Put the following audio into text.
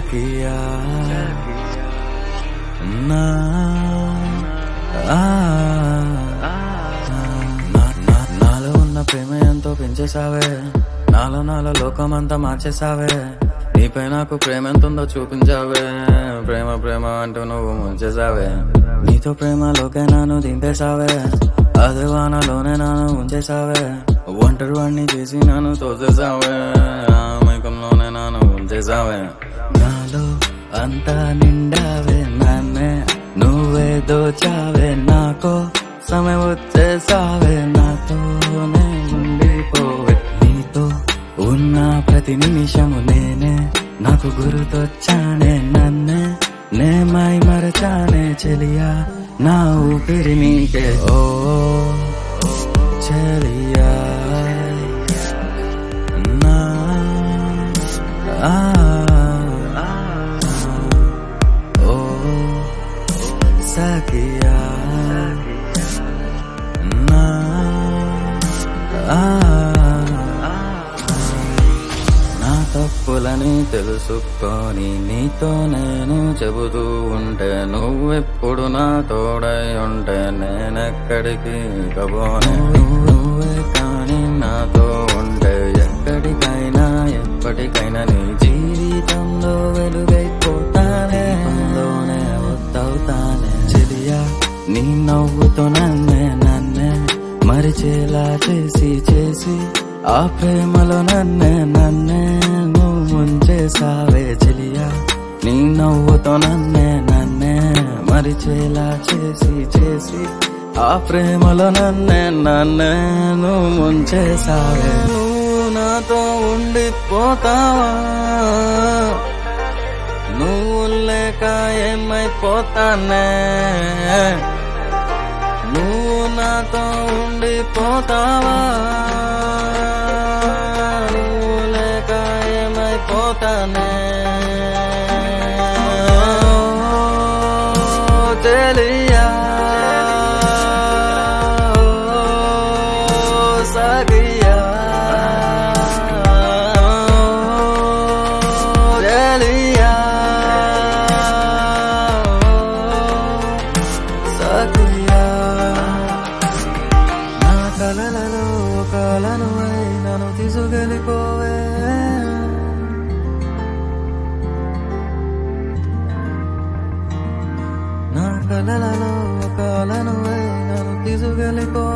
సఖియా నా ఆ, నా- నా- నాలో ఉన్న ప్రేమ ఎంతో పెంచేసావే నాలో నాలో లోకమంతా మార్చేసావే నీపై నాకు ప్రేమ ఎంతుందో చూపించావే ప్రేమ ప్రేమ అంటూ నువ్వు ముంచేసావే నీతో ప్రేమలోకే నన్ను దింపేసావే అదే వానలోనే నన్ను ఉంచేసావే ఒంటరి వాడిని చేసి నన్ను తోసేసావే ఆ మైకంలోనే నన్ను ఉంచేసావే నాలో అంతా నిండావే నన్నే నువ్వే దోచావే నాకో సమయం వచ్చేసావే నాతోనే ఉండిపోవే నీతో ఉన్న ప్రతి నిమిషము నేనే నాకు గుర్తొచ్చానే నన్నే నేమై మరచానే చెలియా నా ఊపిరి నీకే ఓ చెలియా నా ఆ ఓ సఖియా నా ఆ నా తప్పులని తెలుసుకొని నీతో నేను చెబుతూ ఉంటే నువ్వెప్పుడు నా తోడై ఉంటే నేనెక్కడికి కబోనే నువ్వే కానీ నాతో ఉంటే ఎక్కడికైనా ఎప్పటికైనా నీ జీవితంలో వెలుగైపోతానే అందులోనే వద్దవుతానే చెలియా నీ నవ్వుతో నన్నే నన్నే మరిచేలా చేసి చేసి ఆ ప్రేమలో నన్నే నన్నే నువ్వు ముంచేసావే చెలియా నీ నవ్వుతో నన్నే నన్నే మరిచేలా చేసి చేసి ఆ ప్రేమలో నన్నే నన్నే నువ్వు ముంచేసావే నువ్వు నాతో ఉండిపోతావా నువ్వు లేక ఏమైపోతానే నువ్వు నాతో ఉండిపోతావా నువ్వు లేక ఏమైపోతానే తెలియా సగియా తెలియా సగియా నా కలలలో కలను నన్ను తీసుకెళ్ళిపోవే నా కలలలో కలను నన్ను తీసుకెళ్ళిపోవే